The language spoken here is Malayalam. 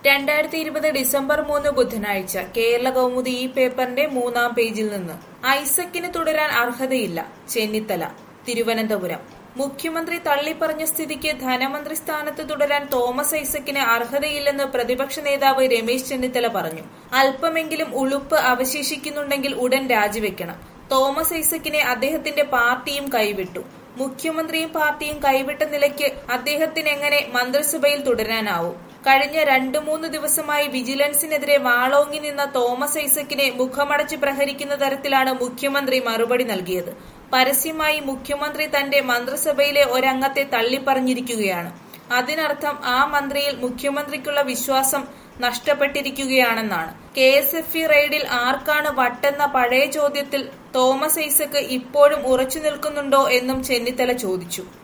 രണ്ടായിരത്തി ഇരുപത് ഡിസംബർ മൂന്ന് ബുധനാഴ്ച കേരള കൗമുദി ഈ പേപ്പറിന്റെ മൂന്നാം പേജിൽ നിന്ന് ഐസക്കിന് തുടരാൻ അർഹതയില്ല ചെന്നിത്തല തിരുവനന്തപുരം മുഖ്യമന്ത്രി തള്ളിപ്പറഞ്ഞ സ്ഥിതിക്ക് ധനമന്ത്രി സ്ഥാനത്ത് തുടരാൻ തോമസ് ഐസക്കിന് അർഹതയില്ലെന്ന് പ്രതിപക്ഷ നേതാവ് രമേശ് ചെന്നിത്തല പറഞ്ഞു അല്പമെങ്കിലും ഉളുപ്പ് അവശേഷിക്കുന്നുണ്ടെങ്കിൽ ഉടൻ രാജിവെക്കണം തോമസ് ഐസക്കിനെ അദ്ദേഹത്തിന്റെ പാർട്ടിയും കൈവിട്ടു മുഖ്യമന്ത്രിയും പാർട്ടിയും കൈവിട്ട നിലയ്ക്ക് അദ്ദേഹത്തിന് എങ്ങനെ മന്ത്രിസഭയിൽ തുടരാനാവും കഴിഞ്ഞ രണ്ടു മൂന്ന് ദിവസമായി വിജിലൻസിനെതിരെ വാളോങ്ങി നിന്ന തോമസ് ഐസക്കിനെ മുഖമടച്ച് പ്രഹരിക്കുന്ന തരത്തിലാണ് മുഖ്യമന്ത്രി മറുപടി നൽകിയത് പരസ്യമായി മുഖ്യമന്ത്രി തന്റെ മന്ത്രിസഭയിലെ ഒരംഗത്തെ തള്ളിപ്പറഞ്ഞിരിക്കുകയാണ് അതിനർത്ഥം ആ മന്ത്രിയിൽ മുഖ്യമന്ത്രിക്കുള്ള വിശ്വാസം നഷ്ടപ്പെട്ടിരിക്കുകയാണെന്നാണ് കെ എസ് എഫ് ഇ റെയ്ഡിൽ ആർക്കാണ് വട്ടെന്ന പഴയ ചോദ്യത്തിൽ തോമസ് ഐസക്ക് ഇപ്പോഴും ഉറച്ചു നിൽക്കുന്നുണ്ടോ എന്നും ചെന്നിത്തല ചോദിച്ചു